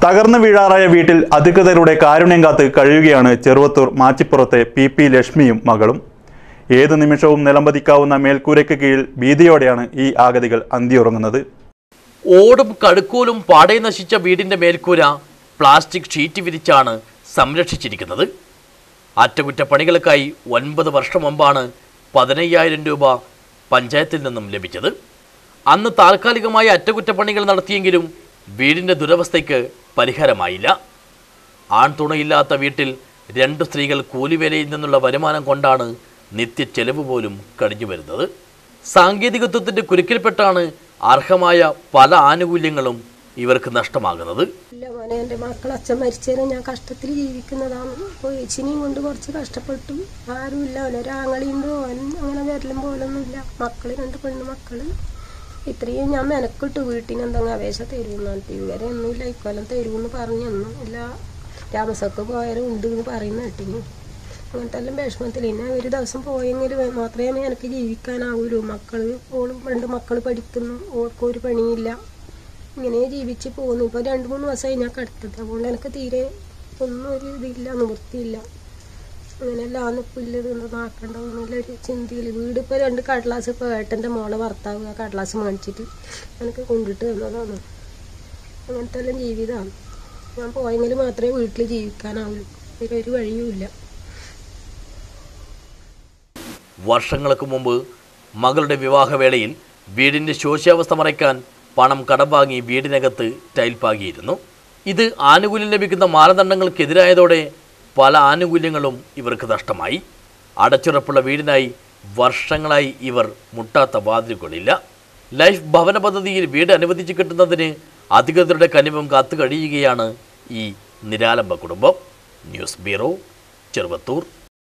തകർന്നു വീഴാറായ വീട്ടിൽ അധികൃതരുടെ കാരുണ്യം കാത്ത് കഴിയുകയാണ് ചെറുവത്തൂർ മാച്ചിപ്പുറത്തെ പി പി ലക്ഷ്മിയും മകളും ഏതു നിമിഷവും നിലംപതിക്കാവുന്ന മേൽക്കൂരയ്ക്ക് കീഴിൽ ഭീതിയോടെയാണ് ഈ ആഗതികൾ അന്തിയുറങ്ങുന്നത് ഓടും കടുക്കോലും പാടെ നശിച്ച വീടിന്റെ മേൽക്കൂര പ്ലാസ്റ്റിക് ഷീറ്റ് വിരിച്ചാണ് സംരക്ഷിച്ചിരിക്കുന്നത് അറ്റകുറ്റപ്പണികൾക്കായി ഒൻപത് വർഷം മുമ്പാണ് പതിനയ്യായിരം രൂപ പഞ്ചായത്തിൽ നിന്നും ലഭിച്ചത് അന്ന് താൽക്കാലികമായ അറ്റകുറ്റപ്പണികൾ നടത്തിയെങ്കിലും വീടിന്റെ ദുരവസ്ഥയ്ക്ക് പരിഹാരമായില്ല ആൺതുണയില്ലാത്ത വീട്ടിൽ രണ്ടു സ്ത്രീകൾ കൂലിവേലയിൽ നിന്നുള്ള വരുമാനം കൊണ്ടാണ് നിത്യ ചെലവ് പോലും കഴിഞ്ഞു വരുന്നത് സാങ്കേതികത്വത്തിന്റെ കുരുക്കിൽപ്പെട്ടാണ് അർഹമായ പല ആനുകൂല്യങ്ങളും ഇവർക്ക് നഷ്ടമാകുന്നത് ഇല്ല മോനെ എൻ്റെ മക്കൾ അച്ഛൻ മരിച്ചേരം ഞാൻ കഷ്ടത്തിൽ ജീവിക്കുന്നതാണ് അപ്പോൾ ഏച്ചിനെയും കൊണ്ട് കുറച്ച് കഷ്ടപ്പെട്ടു ആരുമില്ല അവനൊരാങ്ങളിയുണ്ടോ അവൻ അങ്ങനെ വരലും പോലൊന്നുമില്ല മക്കൾ രണ്ട് പെണ്ണ് മക്കള് ഇത്രയും ഞാൻ മെനക്കിട്ടു വീട്ടിന് എന്തെങ്കിലും അപേക്ഷ തരുമെന്ന് ഇതുവരെ ഒന്നുമില്ല ഇക്കൊല്ലം തരുമെന്ന് പറഞ്ഞു തന്നു ഇല്ല താമസമൊക്കെ പോയാലും ഉണ്ട് എന്ന് പറയുന്ന കേട്ടിന് അങ്ങനത്തെ എല്ലാം വിഷമത്തിൽ ഇനി ഒരു ദിവസം പോയെങ്കിൽ മാത്രമേ എനിക്ക് ജീവിക്കാനാവൂലൂ മക്കള് ഓളും രണ്ട് മക്കൾ പഠിക്കുന്നു ഓൾക്കും ഒരു പണിയില്ല ഇങ്ങനെ ജീവിച്ച് പോകുന്നു ഇപ്പോൾ രണ്ട് മൂന്ന് ദിവസമായി ഞാൻ കടുത്തത് അതുകൊണ്ട് എനിക്ക് തീരെ ഒന്നും ഒരു ഇതില്ല നിവൃത്തിയില്ല അങ്ങനെയല്ലാന്ന് ഇപ്പം ഇല്ലത് എന്താ ആക്കണ്ടെന്നുള്ള ഒരു ചിന്തയിൽ വീട് ഇപ്പോൾ രണ്ട് കടലാസ് ഇപ്പോൾ ഏട്ടൻ്റെ മോളെ ഭർത്താവ് ആ കടലാസ് മേടിച്ചിട്ട് എനിക്ക് കൊണ്ടിട്ട് തന്നതാണ് അങ്ങനത്തെ എല്ലാം ജീവിതമാണ് ഞാൻ പോയെങ്കിൽ മാത്രമേ വീട്ടിൽ ജീവിക്കാനാവുള്ളൂ വേറെ ഒരു വഴിയുമില്ല വർഷങ്ങൾക്ക് മുമ്പ് മകളുടെ വിവാഹവേളയിൽ വീടിന്റെ ശോച്യാവസ്ഥ മറയ്ക്കാൻ പണം കടം വാങ്ങി വീടിനകത്ത് ടൈൽ പാകിയിരുന്നു ഇത് ആനുകൂല്യം ലഭിക്കുന്ന മാനദണ്ഡങ്ങൾക്കെതിരായതോടെ പല ആനുകൂല്യങ്ങളും ഇവർക്ക് നഷ്ടമായി അടച്ചുറപ്പുള്ള വീടിനായി വർഷങ്ങളായി ഇവർ മുട്ടാത്ത വാതിലുകളില്ല ലൈഫ് ഭവന പദ്ധതിയിൽ വീട് അനുവദിച്ചു കിട്ടുന്നതിന് അധികൃതരുടെ കനിവും കാത്തു കഴിയുകയാണ് ഈ നിരാലംബ കുടുംബം ന്യൂസ് ബ്യൂറോ ചെറുവത്തൂർ